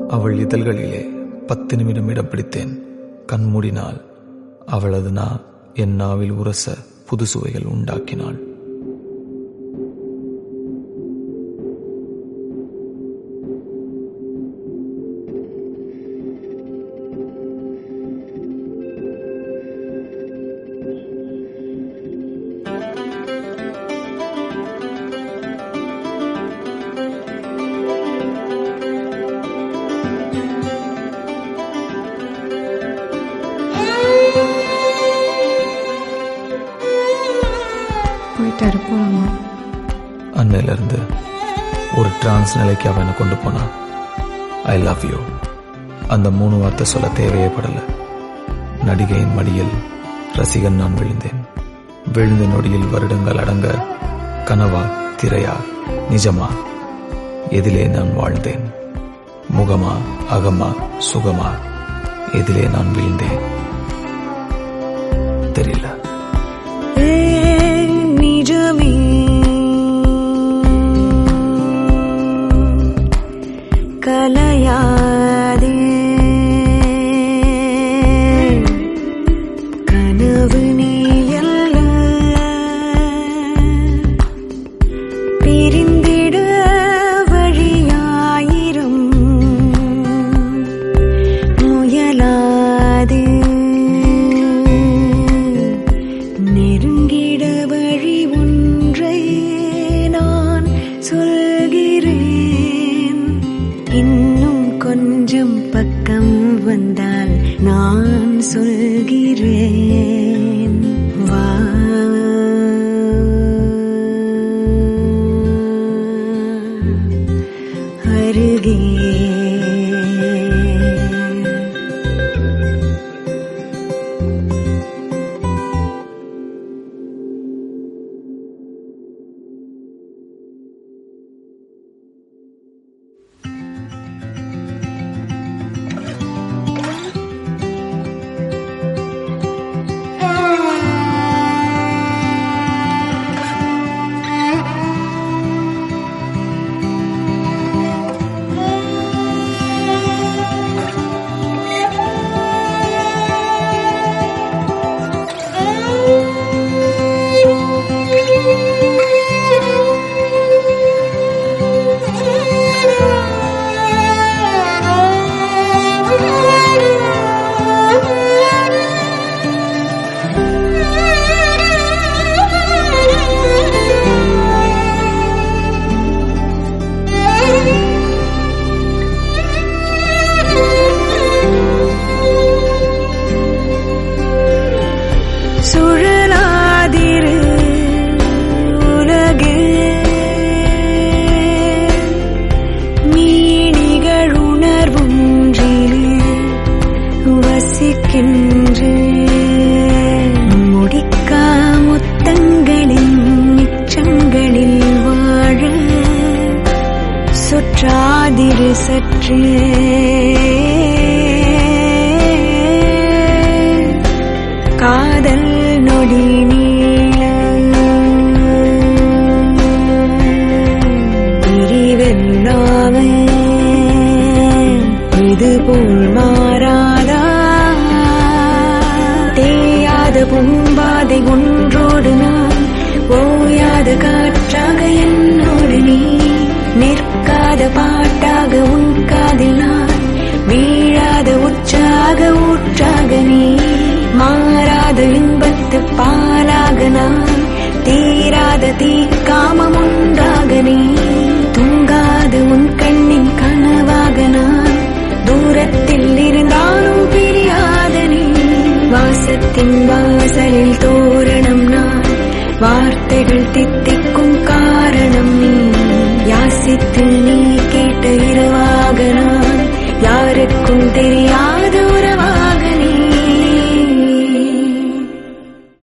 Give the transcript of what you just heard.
அவள் இதழ்களிலே பத்து நிமிடம் இடம் பிடித்தேன் கண் மூடினாள் அவளது நா என் நாவில் உரச புது சுவைகள் உண்டாக்கினாள் போயிட்டாரு போலாமா அன்னையிலிருந்து ஒரு டிரான்ஸ் நிலைக்கு அவன் என்னை கொண்டு போனான் ஐ லவ் யூ அந்த மூணு வார்த்தை சொல்ல தேவையே படல நடிகையின் மடியில் ரசிகன் நான் விழுந்தேன் விழுந்த நொடியில் வருடங்கள் அடங்க கனவா திரையா நிஜமா எதிலே நான் வாழ்ந்தேன் முகமா அகமா சுகமா எதிலே நான் வீழ்ந்தேன் தெரியல நிஜமே கலையாதே கனவு நீயல்ல பிரிந்திட வழியாயிரம் முயலாது நெருங்கிட வழி ஒன்றை நான் சொல்கிறேன் இன்னும் கொஞ்சம் பக்கம் வந்தால் நான் சொல்கிறேன் வா அருகே சுழலாதிரு உலகு மீனிகளுணர்வொன்றில் வசிக்கின்ற முடிக்கா முத்தங்களின் மிச்சங்களில் வாழ சுற்றாதிரு சற்று காதல் நொடி நீள பிரிவெல்லாமே இதுபோல் மாறாதா தேயாத பூம்பாதை ஒன்றோடு நான் ஓயாத காற்றாக என்னோடு நீ நிற்காத பாட்டாக உன் காதில் நான் வீழாத உற்சாக ஊற்றாக நீ மாறாத இன்பத்து பாலாக நான் தீராத தீக்காமம் ஒன்றாக நீ தூங்காத உன் கண்ணின் கனவாக நான் தூரத்தில் இருந்தாலும் பிரியாத நீ வாசத்தின் வாசலில் தோரணம் நான் வார்த்தைகள் தித்திக்கும் காரணம் நீ யாசித்து நீ கேட்ட இரவாக நான் யாருக்கும் தெரியாத